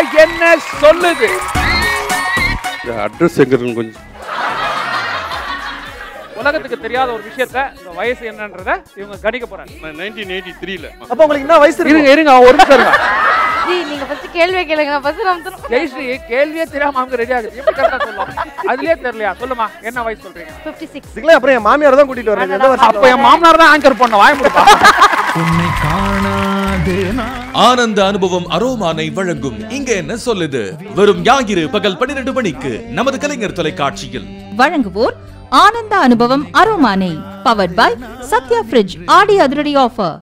என்ன சொல்லுது அட்ரஸ் எங்க இருக்குன்னு கொஞ்சம் உலகத்துக்கு தெரியாத ஒரு விஷயத்த இந்த வயசு என்னன்றத இவங்க கணிக்க போறாங்க நைன்டீன் எயிட்டி த்ரீல அப்ப உங்களுக்கு என்ன வயசு இருங்க இருக்கு இருங்க ஒரு நிமிஷம் இருங்க ஜி நீங்க ஃபர்ஸ்ட் கேள்வியை கேளுங்க ஃபர்ஸ்ட் நம்ம தரும் ஜெயஸ்ரீ கேள்வியே தெரியாம அவங்க ரெடி ஆகுது எப்படி கரெக்டா சொல்லும் அதுலயே தெரியலையா சொல்லுமா என்ன வயசு சொல்றீங்க 56 இதுக்கெல்லாம் அப்புறம் என் மாமியார் தான் கூட்டிட்டு வரேன் எந்த வருஷம் அப்ப என் மாமனார் தான் ஆங்கர் பண்ண வாய முடிப்பா ஆனந்த அனுபவம் அரோமானை வழங்கும் இங்க என்ன சொல்லுது வெறும் ஞாயிறு பகல் பன்னிரண்டு மணிக்கு நமது கலைஞர் தொலைக்காட்சியில் வழங்குவோர் ஆனந்த அனுபவம் அரோமானே powered by Sathya fridge Aadi அதிரடி ஆஃபர்